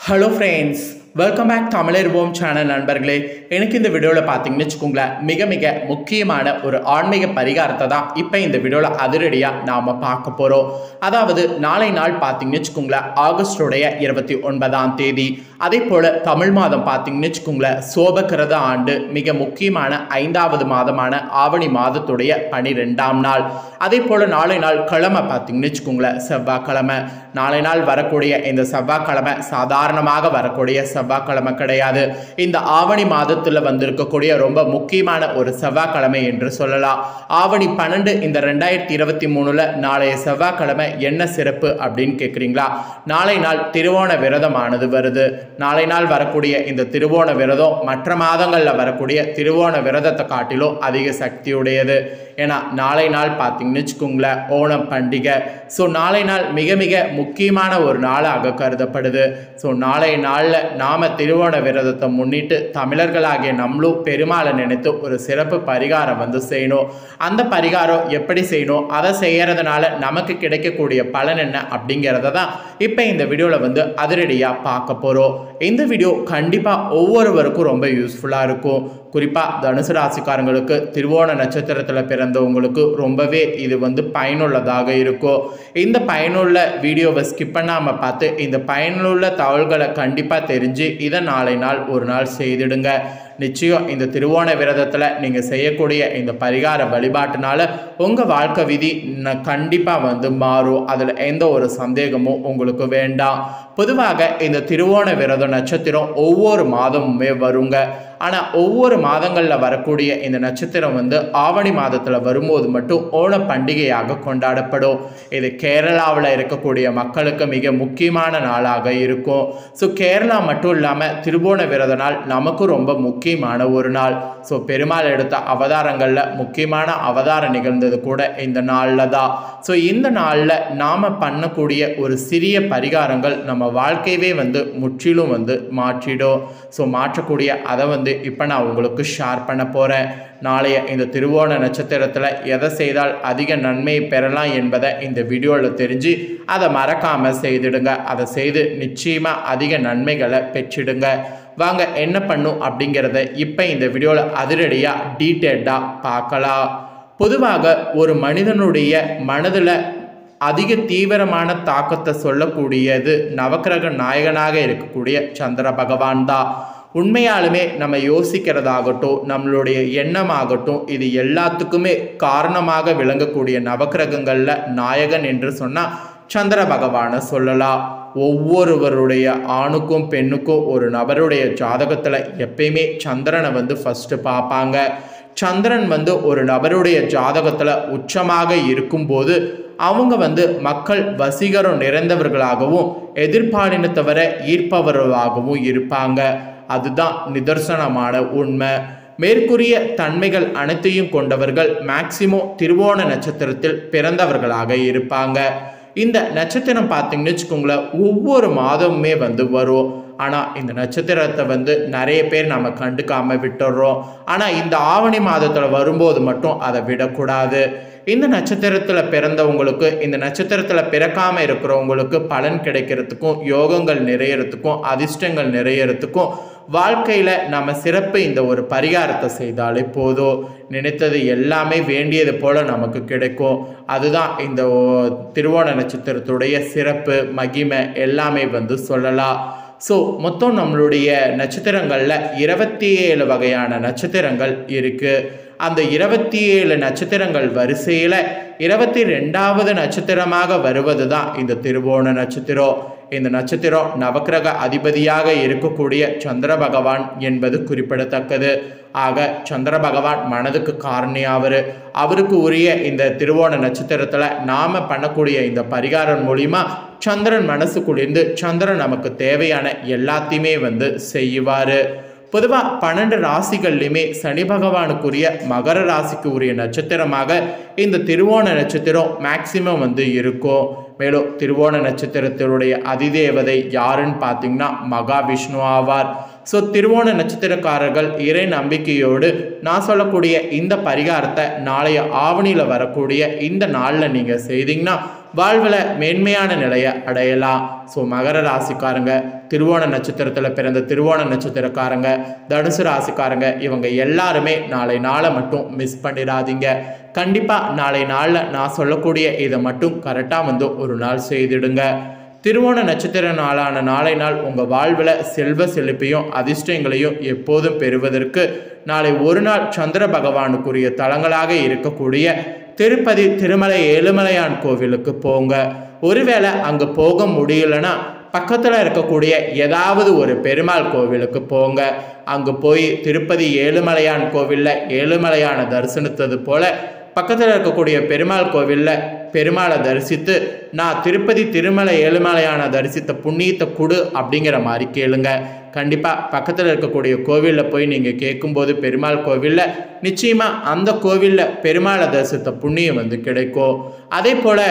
hello friends welcome back தமிழர்வோம் channel நண்பர்களே எனக்கு இந்த வீடியோவில் பார்த்தீங்கன்னு வச்சுக்கோங்களேன் மிக மிக முக்கியமான ஒரு ஆன்மீக பரிகாரத்தை தான் இப்போ இந்த வீடியோவில் அதிரடியாக நாம் பார்க்க போகிறோம் அதாவது நாளை நாள் பார்த்தீங்கன்னு வச்சுக்கோங்களேன் ஆகஸ்டோடைய இருபத்தி ஒன்பதாம் தேதி அதே போல் தமிழ் மாதம் பார்த்தீங்கன்னு வச்சுக்கோங்களேன் சோபக்கிரத ஆண்டு மிக முக்கியமான ஐந்தாவது மாதமான ஆவணி மாதத்துடைய பனிரெண்டாம் நாள் அதே போல் நாளை நாள் கிழமை பார்த்தீங்கன்னு வச்சுக்கோங்களேன் செவ்வாய்க்கிழமை நாளை நாள் வரக்கூடிய இந்த செவ்வாய்க்கிழமை சாதாரணமாக வரக்கூடிய செவ்வாய்க்கிழமை கிடையாது இந்த ஆவணி மாதத்தில் வந்திருக்கக்கூடிய ரொம்ப முக்கியமான ஒரு செவ்வாய்க்கிழமை என்று சொல்லலாம் ஆவணி பன்னெண்டு இந்த ரெண்டாயிரத்தி இருபத்தி மூணுல நாளைய செவ்வாய்க்கிழமை என்ன சிறப்பு அப்படின்னு கேட்குறீங்களா நாளை நாள் திருவோண விரதமானது வருது நாளை நாள் வரக்கூடிய இந்த திருவோண விரதம் மற்ற மாதங்களில் வரக்கூடிய திருவோண விரதத்தை காட்டிலும் அதிக சக்தியுடையது ஏன்னா நாளை நாள் பார்த்தீங்கன்னு வச்சுக்கோங்களேன் ஓணம் பண்டிகை ஸோ நாளை நாள் மிக மிக முக்கியமான ஒரு நாளாக கருதப்படுது ஸோ நாளை நாளில் நாம் திருவோண விரதத்தை முன்னிட்டு தமிழர்களாகிய நம்மளும் பெருமாளை நினைத்து ஒரு சிறப்பு பரிகாரம் வந்து செய்யணும் அந்த பரிகாரம் எப்படி செய்யணும் அதை செய்யறதுனால நமக்கு கிடைக்கக்கூடிய பலன் என்ன அப்படிங்கிறத தான் இப்போ இந்த வீடியோவில் வந்து அதிரடியாக பார்க்க போகிறோம் இந்த வீடியோ கண்டிப்பாக ஒவ்வொருவருக்கும் ரொம்ப யூஸ்ஃபுல்லாக இருக்கும் குறிப்பாக தனுசு ராசிக்காரங்களுக்கு திருவோண நட்சத்திரத்தில் பிறந்தவங்களுக்கு ரொம்பவே இது வந்து பயனுள்ளதாக இருக்கும் இந்த பயனுள்ள வீடியோவை ஸ்கிப் பண்ணாமல் பார்த்து இந்த பயனுள்ள தகவல்களை கண்டிப்பாக தெரிஞ்சு இதை நாளை நாள் ஒரு நாள் செய்திடுங்க நிச்சயம் இந்த திருவோண விரதத்தில் நீங்கள் செய்யக்கூடிய இந்த பரிகார வழிபாட்டினால உங்கள் வாழ்க்கை விதி கண்டிப்பாக வந்து மாறும் அதில் எந்த ஒரு சந்தேகமும் உங்களுக்கு வேண்டாம் பொதுவாக இந்த திருவோண விரத நட்சத்திரம் ஒவ்வொரு மாதமுமே வருங்க ஆனால் ஒவ்வொரு மாதங்களில் வரக்கூடிய இந்த நட்சத்திரம் வந்து ஆவணி மாதத்தில் வரும்போது மட்டும் ஓண பண்டிகையாக கொண்டாடப்படும் இது கேரளாவில் இருக்கக்கூடிய மக்களுக்கு மிக முக்கியமான நாளாக இருக்கும் ஸோ கேரளா மட்டும் இல்லாமல் திருவோண விரத நாள் நமக்கும் ரொம்ப முக்கியமான ஒரு நாள் ஸோ பெருமாள் எடுத்த அவதாரங்களில் முக்கியமான அவதாரம் நிகழ்ந்தது கூட இந்த நாளில் தான் ஸோ இந்த நாளில் நாம் பண்ணக்கூடிய ஒரு சிறிய பரிகாரங்கள் நம்ம வாழ்க்கையவே வந்து முற்றிலும் வந்து மாற்றிடும் ஸோ மாற்றக்கூடிய அதை வந்து இப்போ நான் உங்களுக்கு ஷேர் பண்ண போகிறேன் நாளைய இந்த திருவோண நட்சத்திரத்தில் எதை செய்தால் அதிக நன்மையை பெறலாம் என்பதை இந்த வீடியோவில் தெரிஞ்சு அதை மறக்காமல் செய்திடுங்க அதை செய்து நிச்சயமாக அதிக நன்மைகளை பெற்றிடுங்க வாங்க என்ன பண்ணும் அப்படிங்கிறத இப்போ இந்த வீடியோவில் அதிரடியாக டீட்டெயில்டாக பார்க்கலாம் பொதுவாக ஒரு மனிதனுடைய மனதில் அதிக தீவிரமான தாக்கத்தை சொல்லக்கூடியது நவக்கிரக நாயகனாக இருக்கக்கூடிய சந்திர பகவான் தான் உண்மையாலுமே நம்ம யோசிக்கிறதாகட்டும் நம்மளுடைய எண்ணமாகட்டும் இது எல்லாத்துக்குமே காரணமாக விளங்கக்கூடிய நவக்கிரகங்களில் நாயகன் என்று சொன்னால் சந்திர பகவானை சொல்லலாம் ஒவ்வொருவருடைய ஆணுக்கும் பெண்ணுக்கும் ஒரு நபருடைய ஜாதகத்தில் எப்பயுமே சந்திரனை வந்து ஃபஸ்ட்டு பார்ப்பாங்க சந்திரன் வந்து ஒரு நபருடைய ஜாதகத்தில் உச்சமாக இருக்கும்போது அவங்க வந்து மக்கள் வசீகரம் நிறைந்தவர்களாகவும் எதிர்பாலினத்தவரை ஈர்ப்பவர்களாகவும் இருப்பாங்க அதுதான் நிதர்சனமான உண்மை மேற்கூறிய தன்மைகள் அனைத்தையும் கொண்டவர்கள் மேக்சிமம் திருவோண நட்சத்திரத்தில் பிறந்தவர்களாக இருப்பாங்க இந்த நட்சத்திரம் பார்த்தீங்கன்னு வச்சுக்கோங்களேன் ஒவ்வொரு மாதமுமே வந்து வரும் ஆனால் இந்த நட்சத்திரத்தை வந்து நிறைய பேர் நம்ம கண்டுக்காம விட்டுடுறோம் ஆனால் இந்த ஆவணி மாதத்தில் வரும்போது மட்டும் அதை விடக்கூடாது இந்த நட்சத்திரத்தில் பிறந்தவங்களுக்கு இந்த நட்சத்திரத்தில் பிறக்காமல் இருக்கிறவங்களுக்கு பலன் கிடைக்கிறதுக்கும் யோகங்கள் நிறையறதுக்கும் அதிர்ஷ்டங்கள் நிறையறதுக்கும் வாழ்க்கையில் நம்ம சிறப்பு இந்த ஒரு பரிகாரத்தை செய்தாலே போதும் நினைத்தது எல்லாமே வேண்டியது போல் நமக்கு கிடைக்கும் அதுதான் இந்த திருவோண நட்சத்திரத்துடைய சிறப்பு மகிமை எல்லாமே வந்து சொல்லலாம் ஸோ மொத்தம் நம்மளுடைய நட்சத்திரங்களில் இருபத்தி ஏழு வகையான நட்சத்திரங்கள் இருக்குது அந்த இருபத்தி ஏழு நட்சத்திரங்கள் வரிசையில் இருபத்தி ரெண்டாவது நட்சத்திரமாக வருவது தான் இந்த திருவோண நட்சத்திரம் இந்த நட்சத்திரம் நவக்கிரக அதிபதியாக இருக்கக்கூடிய சந்திர பகவான் என்பது குறிப்பிடத்தக்கது ஆக சந்திர பகவான் மனதுக்கு காரணியாவர் அவருக்கு உரிய இந்த திருவோண நட்சத்திரத்தில் நாம் பண்ணக்கூடிய இந்த பரிகாரம் மூலிமா சந்திரன் மனசு குளிர்ந்து சந்திரன் நமக்கு தேவையான எல்லாத்தையுமே வந்து செய்வார் பொதுவாக பன்னெண்டு ராசிகள்லையுமே சனி பகவானுக்குரிய மகர ராசிக்கு உரிய நட்சத்திரமாக இந்த திருவோண நட்சத்திரம் மேக்சிமம் வந்து இருக்கும் மேலும் திருவோண நட்சத்திரத்தினுடைய அதிதேவதை யாருன்னு பார்த்தீங்கன்னா மகா விஷ்ணு ஆவார் ஸோ திருவோண நட்சத்திரக்காரர்கள் இறை நம்பிக்கையோடு நான் சொல்லக்கூடிய இந்த பரிகாரத்தை நாளைய ஆவணியில் வரக்கூடிய இந்த நாளில் நீங்கள் செய்தீங்கன்னா வாழ்வில் மேன்மையான நிலையை அடையலாம் ஸோ மகர ராசிக்காரங்க திருவோண நட்சத்திரத்தில் பிறந்த திருவோண நட்சத்திரக்காரங்க தனுசு ராசிக்காரங்க இவங்க எல்லாருமே நாளை நாளை மட்டும் மிஸ் பண்ணிடாதீங்க கண்டிப்பாக நாளை நாளில் நான் சொல்லக்கூடிய இதை மட்டும் கரெக்டாக வந்து ஒரு நாள் செய்திடுங்க திருவோண நட்சத்திர நாளான நாளை நாள் உங்கள் வாழ்வில் செல்வ செழிப்பையும் அதிர்ஷ்டங்களையும் எப்போதும் பெறுவதற்கு நாளை ஒரு நாள் சந்திர பகவானுக்குரிய தலங்களாக இருக்கக்கூடிய திருப்பதி திருமலை ஏழுமலையான் கோவிலுக்கு போங்க ஒருவேளை அங்கே போக முடியலன்னா பக்கத்தில் இருக்கக்கூடிய ஏதாவது ஒரு பெருமாள் கோவிலுக்கு போங்க அங்கே போய் திருப்பதி ஏழுமலையான் கோவிலில் ஏழுமலையான தரிசனித்தது போல பக்கத்தில் இருக்கக்கூடிய பெருமாள் கோவிலில் பெருமாளை தரிசித்து நான் திருப்பதி திருமலை ஏழுமலையான தரிசித்த புண்ணியத்தை கொடு அப்படிங்கிற மாதிரி கேளுங்க கண்டிப்பாக பக்கத்தில் இருக்கக்கூடிய கோவிலில் போய் நீங்கள் கேட்கும்போது பெருமாள் கோவிலில் நிச்சயமாக அந்த கோவிலில் பெருமாளை தரிசித்த புண்ணியம் வந்து கிடைக்கும் அதே போல்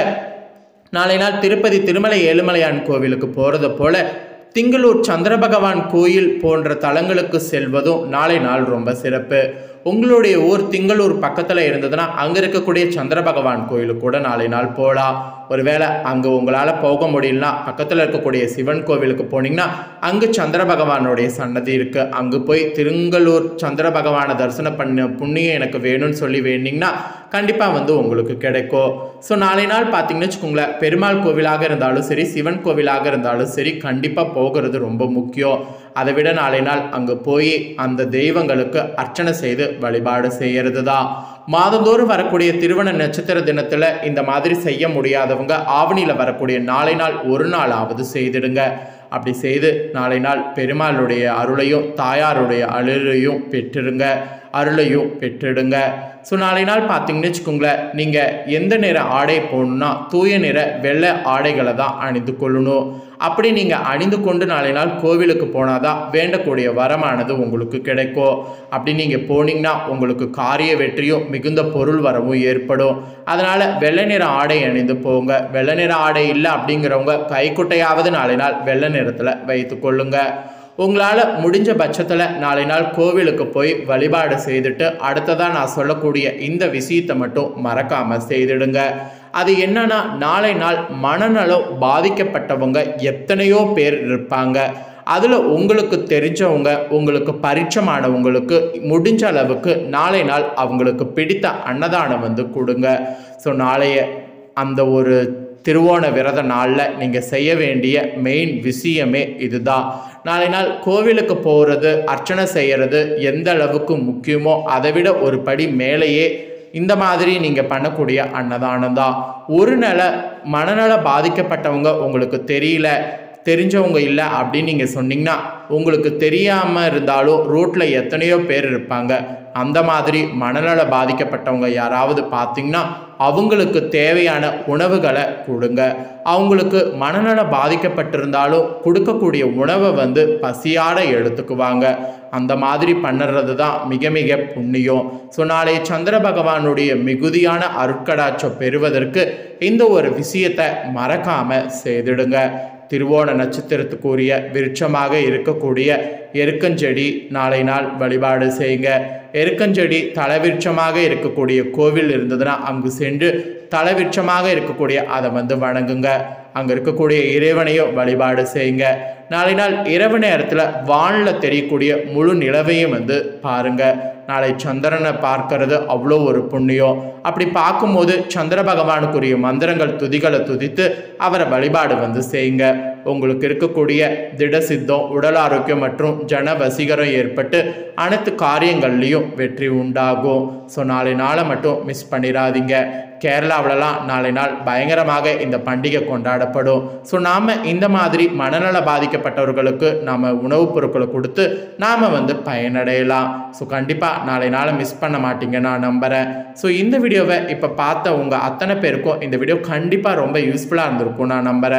நாளை நாள் திருப்பதி திருமலை ஏழுமலையான் கோவிலுக்கு போகிறத போல திங்களூர் சந்திர பகவான் கோயில் போன்ற தலங்களுக்கு செல்வதும் நாளை நாள் ரொம்ப சிறப்பு உங்களுடைய ஊர் திங்களூர் பக்கத்தில் இருந்ததுன்னா அங்கே இருக்கக்கூடிய சந்திர பகவான் கோயிலுக்கு கூட நாளை நாள் போகலாம் ஒருவேளை அங்கே உங்களால் போக முடியலனா பக்கத்தில் இருக்கக்கூடிய சிவன் கோவிலுக்கு போனீங்கன்னா அங்கே சந்திர பகவானுடைய சன்னதி இருக்குது அங்கே போய் திருங்கலூர் சந்திர பகவானை தரிசனம் பண்ண புண்ணியம் எனக்கு வேணும்னு சொல்லி வேண்டிங்கன்னா கண்டிப்பாக வந்து உங்களுக்கு கிடைக்கும் ஸோ நாளை நாள் பார்த்தீங்கன்னு வச்சுக்கோங்களேன் பெருமாள் கோவிலாக இருந்தாலும் சரி சிவன் கோவிலாக இருந்தாலும் சரி கண்டிப்பாக போகிறது ரொம்ப முக்கியம் அதை விட நாளை நாள் அங்கே போய் அந்த தெய்வங்களுக்கு அர்ச்சனை செய்து வழிபாடு செய்கிறது தான் மாதந்தோறும் வரக்கூடிய திருவண நட்சத்திர தினத்தில் இந்த மாதிரி செய்ய முடியாதவங்க ஆவணியில் வரக்கூடிய நாளை நாள் ஒரு நாளாவது செய்திடுங்க அப்படி செய்து நாளை நாள் பெருமாளுடைய அருளையும் தாயாருடைய அருளையும் பெற்றுடுங்க அருளையும் பெற்றுடுங்க ஸோ நாளை நாள் பார்த்தீங்கன்னு வச்சுக்கோங்களேன் நீங்கள் எந்த நிற ஆடை போடணும்னா தூய நிற வெள்ளை ஆடைகளை தான் அணிந்து கொள்ளணும் அப்படி நீங்கள் அணிந்து கொண்டு நாளை நாள் கோவிலுக்கு போனால் தான் வேண்டக்கூடிய வரமானது உங்களுக்கு கிடைக்கும் அப்படி நீங்கள் போனீங்கன்னா உங்களுக்கு காரிய வெற்றியும் மிகுந்த பொருள் வரவும் ஏற்படும் அதனால் வெள்ளை நிற ஆடை அணிந்து போங்க வெள்ளை நிற ஆடை இல்லை அப்படிங்கிறவங்க கைக்குட்டையாவது நாளை நாள் வெள்ளை நிறத்தில் வைத்து கொள்ளுங்க உங்களால் முடிஞ்ச பட்சத்தில் நாளை நாள் கோவிலுக்கு போய் வழிபாடு செய்துட்டு அடுத்ததாக நான் சொல்லக்கூடிய இந்த விஷயத்தை மட்டும் மறக்காமல் செய்திடுங்க அது என்னன்னா நாளை நாள் மனநலம் பாதிக்கப்பட்டவங்க எத்தனையோ பேர் இருப்பாங்க அதில் உங்களுக்கு தெரிஞ்சவங்க உங்களுக்கு பரிச்சமானவங்களுக்கு முடிஞ்ச அளவுக்கு நாளை நாள் அவங்களுக்கு பிடித்த அன்னதானம் வந்து கொடுங்க ஸோ நாளைய அந்த ஒரு திருவோண விரத நாளில் நீங்கள் செய்ய வேண்டிய மெயின் விஷயமே இதுதான் நாளை நாள் கோவிலுக்கு போகிறது அர்ச்சனை செய்கிறது எந்த அளவுக்கு முக்கியமோ அதை விட ஒரு படி மேலேயே இந்த மாதிரி நீங்கள் பண்ணக்கூடிய அன்னதானம் தான் ஒரு நல மனநல பாதிக்கப்பட்டவங்க உங்களுக்கு தெரியல தெரிஞ்சவங்க இல்லை அப்படின்னு நீங்கள் சொன்னீங்கன்னா உங்களுக்கு தெரியாமல் இருந்தாலும் ரோட்டில் எத்தனையோ பேர் இருப்பாங்க அந்த மாதிரி மனநல பாதிக்கப்பட்டவங்க யாராவது பார்த்தீங்கன்னா அவங்களுக்கு தேவையான உணவுகளை கொடுங்க அவங்களுக்கு மனநல பாதிக்கப்பட்டிருந்தாலும் கொடுக்கக்கூடிய உணவை வந்து பசியாட எடுத்துக்குவாங்க அந்த மாதிரி பண்ணுறது தான் மிக மிக புண்ணியம் ஸோ நாளை சந்திர பகவானுடைய மிகுதியான அருட்கடாட்சம் பெறுவதற்கு இந்த ஒரு விஷயத்தை மறக்காமல் செய்திடுங்க திருவோண நட்சத்திரத்துக்குரிய விருட்சமாக இருக்கக்கூடிய எருக்கஞ்செடி நாளை நாள் வழிபாடு செய்யுங்க எருக்கஞ்செடி தலவிருட்சமாக இருக்கக்கூடிய கோவில் இருந்ததுன்னா அங்கு சென்று தலவிருட்சமாக இருக்கக்கூடிய அதை வந்து வணங்குங்க அங்கே இருக்கக்கூடிய இறைவனையும் வழிபாடு செய்யுங்க நாளை நாள் இரவு நேரத்தில் வானில் தெரியக்கூடிய முழு நிலவையும் வந்து பாருங்க நாளை சந்திரனை பார்க்கறது அவ்வளோ ஒரு புண்ணியம் அப்படி பார்க்கும்போது சந்திர பகவானுக்குரிய மந்திரங்கள் துதிகளை துதித்து அவரை வழிபாடு வந்து செய்யுங்க உங்களுக்கு இருக்கக்கூடிய திட சித்தம் உடல் ஆரோக்கியம் மற்றும் ஜன வசீகரம் ஏற்பட்டு அனைத்து காரியங்கள்லையும் வெற்றி உண்டாகும் ஸோ நாளை நாளை மட்டும் மிஸ் பண்ணிடாதீங்க கேரளாவிலலாம் நாளை நாள் பயங்கரமாக இந்த பண்டிகை கொண்டாடப்படும் ஸோ நாம் இந்த மாதிரி மனநல பாதிக்கப்பட்டவர்களுக்கு நாம் உணவுப் பொருட்களை கொடுத்து நாம் வந்து பயனடையலாம் ஸோ கண்டிப்பாக நாளை நாளை மிஸ் பண்ண மாட்டீங்க நான் நம்புகிறேன் ஸோ இந்த வீடியோவை இப்போ பார்த்த உங்கள் அத்தனை பேருக்கும் இந்த வீடியோ கண்டிப்பாக ரொம்ப யூஸ்ஃபுல்லாக இருந்திருக்கும் நான் நம்புகிறேன்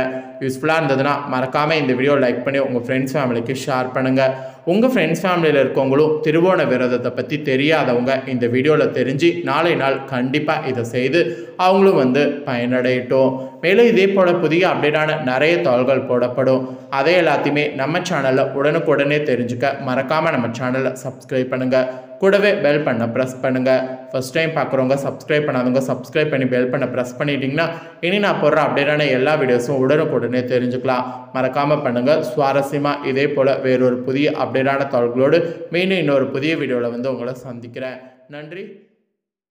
யூஸ்ஃபுல்லாக இருந்ததுன்னா மறக்காமல் இந்த வீடியோ லைக் பண்ணி உங்கள் ஃப்ரெண்ட்ஸ் ஃபேமிலிக்கு ஷேர் பண்ணுங்கள் உங்கள் ஃப்ரெண்ட்ஸ் ஃபேமிலியில் இருக்கவங்களும் திருவோண விரதத்தை பற்றி தெரியாதவங்க இந்த வீடியோவில் தெரிஞ்சு நாளை நாள் கண்டிப்பாக இதை செய்து அவங்களும் வந்து பயனடையட்டும் மேலும் இதே போல் புதிய அப்டேட்டான நிறைய தாள்கள் போடப்படும் அதை எல்லாத்தையுமே நம்ம சேனலில் உடனுக்குடனே தெரிஞ்சுக்க மறக்காமல் நம்ம சேனலை சப்ஸ்கிரைப் பண்ணுங்கள் கூடவே பெல் பண்ண ப்ரெஸ் பண்ணுங்கள் ஃபஸ்ட் டைம் பார்க்குறவங்க சப்ஸ்கிரைப் பண்ணாதவங்க சப்ஸ்கிரைப் பண்ணி பெல் பண்ண ப்ரெஸ் பண்ணிட்டீங்கன்னா இனி நான் போடுற அப்டேட்டான எல்லா வீடியோஸும் உடனுக்குடனே தெரிஞ்சுக்கலாம் மறக்காமல் பண்ணுங்கள் சுவாரஸ்யமாக இதே போல் வேறொரு புதிய அப்டேட்டான தாள்களோடு மீண்டும் இன்னொரு புதிய வீடியோவில் வந்து உங்களை சந்திக்கிறேன் நன்றி